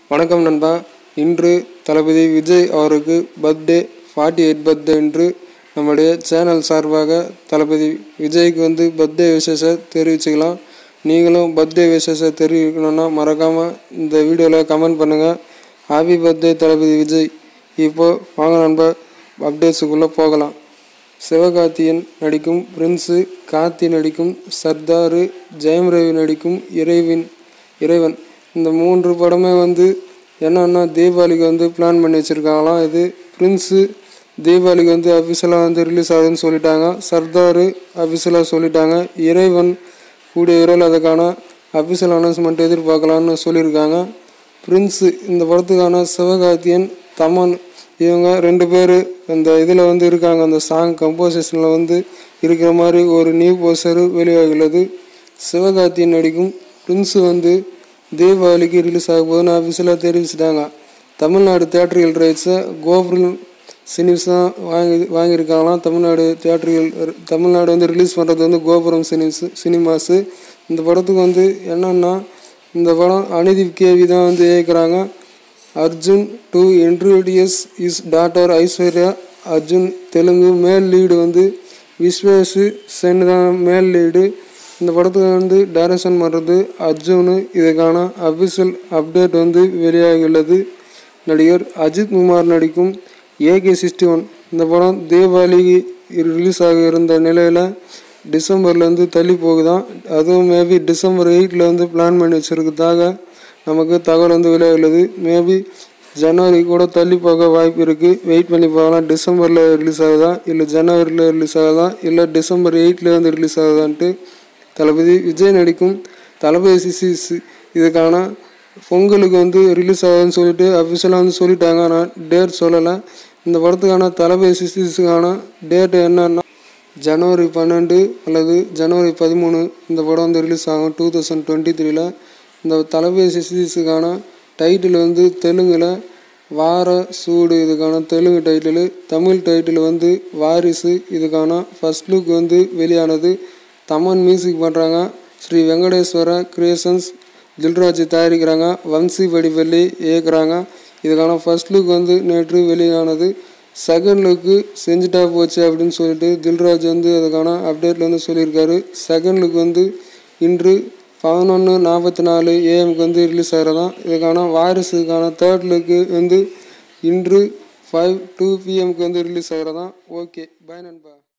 வணக்கம் நண்பா இன்று தளபதி விஜய் அவருக்கு பர்த்டே ஃபார்ட்டி எயிட் பர்த்டே என்று நம்முடைய சேனல் சார்பாக தளபதி விஜய்க்கு வந்து பர்த்டே விசேஷ தெரிவிச்சுக்கலாம் நீங்களும் பர்த்டே விசேஷ தெரிவிக்கணும்னா மறக்காமல் இந்த வீடியோவில் கமெண்ட் பண்ணுங்கள் ஹாப்பி பர்த்டே தளபதி விஜய் இப்போ வாங்க நண்பா அப்டேட்ஸுக்குள்ளே போகலாம் சிவகார்த்தியன் நடிக்கும் பிரின்ஸு கார்த்தி நடிக்கும் சர்தாரு ஜெயம் ரவி நடிக்கும் இறைவின் இறைவன் இந்த மூன்று படமே வந்து என்னன்னா தீபாவளிக்கு வந்து பிளான் பண்ணி வச்சுருக்காங்களாம் இது பிரின்ஸு தீபாவளிக்கு வந்து அஃபிஷியலாக வந்து ரிலீஸ் ஆகுதுன்னு சொல்லிட்டாங்க சர்தாரு அஃபிஷியலாக சொல்லிட்டாங்க இறைவன் கூடிய விரைவில் அதுக்கான அஃபிஷியல் அனௌன்ஸ்மெண்ட் எதிர்பார்க்கலான்னு சொல்லியிருக்காங்க பிரின்ஸு இந்த படத்துக்கான சிவகார்த்தியன் தமன் இவங்க ரெண்டு பேர் அந்த இதில் வந்து இருக்காங்க அந்த சாங் கம்போசிஷனில் வந்து இருக்கிற மாதிரி ஒரு நியூ போஸ்டர் வெளியாகியுள்ளது சிவகார்த்தியன் நடிக்கும் பிரின்ஸு வந்து தீபாவளிக்கு ரிலீஸ் ஆக போகுதுன்னு அஃபிஷியலாக தெரிவிச்சிட்டாங்க தமிழ்நாடு தேட்டர்கள் ரைட்ஸை கோபுரம் சினிம்ஸ் தான் வாங்கி வாங்கியிருக்காங்களாம் தமிழ்நாடு தேட்டர்கள் தமிழ்நாடு வந்து ரிலீஸ் பண்ணுறது வந்து கோபுரம் சினிம்ஸ் சினிமாஸு இந்த படத்துக்கு வந்து என்னன்னா இந்த படம் அனிதீப் கேவி தான் வந்து இயக்குறாங்க Arjun to introduce his daughter Aishwarya Arjun Telugu மேல் லீடு வந்து விஸ்வேஷு சென் தான் மேல் லீடு இந்த படத்துக்கு வந்து டைரக்ஷன் பண்ணுறது அர்ஜுனு இதுக்கான அஃபிஷியல் அப்டேட் வந்து வெளியாகியுள்ளது நடிகர் அஜித் குமார் நடிக்கும் ஏகே சிக்ஸ்டி ஒன் இந்த படம் தீபாவளிக்கு ரிலீஸ் ஆக இருந்த நிலையில் டிசம்பர்லேருந்து தள்ளி போகுதான் அதுவும் மேபி டிசம்பர் எயிட்டில் வந்து பிளான் பண்ணி வச்சுருக்கதாக நமக்கு தகவல் வந்து வெளியாகியுள்ளது மேபி ஜனவரி கூட தள்ளி போக வாய்ப்பு இருக்குது வெயிட் பண்ணி பார்க்கலாம் டிசம்பரில் ரிலீஸ் ஆகுதா இல்லை ஜனவரியில் ரிலீஸ் ஆகுதா இல்லை டிசம்பர் எயிட்டில் வந்து ரிலீஸ் ஆகுதான்ட்டு தளபதி விஜய் நடிக்கும் தளபதி சிசிஸ் இதுக்கான பொங்கலுக்கு வந்து ரிலீஸ் ஆகுதுன்னு சொல்லிட்டு அஃபிஷியலாக வந்து சொல்லிட்டாங்க ஆனால் டேட் சொல்லலை இந்த படத்துக்கான தளபதி சிசிஸுக்கான டேட் என்னன்னா ஜனவரி பன்னெண்டு அல்லது ஜனவரி பதிமூணு இந்த படம் வந்து ரிலீஸ் ஆகும் டூ தௌசண்ட் டுவெண்ட்டி த்ரீல இந்த தளபதி சிசிஸுக்கான டைட்டில் வந்து தெலுங்கில் வார சூடு இதுக்கான தெலுங்கு டைட்டிலு தமிழ் டைட்டில் வந்து வாரிசு இதுக்கான ஃபஸ்ட் லுக் வந்து வெளியானது தமன் மியூசிக் பண்ணுறாங்க ஸ்ரீ வெங்கடேஸ்வர கிரியேஷன்ஸ் தில்ராஜ் தயாரிக்கிறாங்க வம்சி படிப்பள்ளி இயக்குறாங்க இதுக்கான ஃபர்ஸ்ட் லுக் வந்து நேற்று வெளியானது செகண்ட் லுக்கு செஞ்சுட்டா போச்சு அப்படின்னு சொல்லிட்டு தில்ராஜ் வந்து அதுக்கான அப்டேட்டில் வந்து சொல்லியிருக்காரு செகண்ட் லுக் வந்து இன்று பதினொன்று நாற்பத்தி நாலு ஏஎம்க்கு வந்து ரிலீஸ் ஆகிறதான் இதுக்கான வாரிசுக்கான தேர்ட் லுக்கு வந்து இன்று ஃபைவ் டூ பிஎம்க்கு வந்து ரிலீஸ் ஆகிறதான் ஓகே பை நண்பா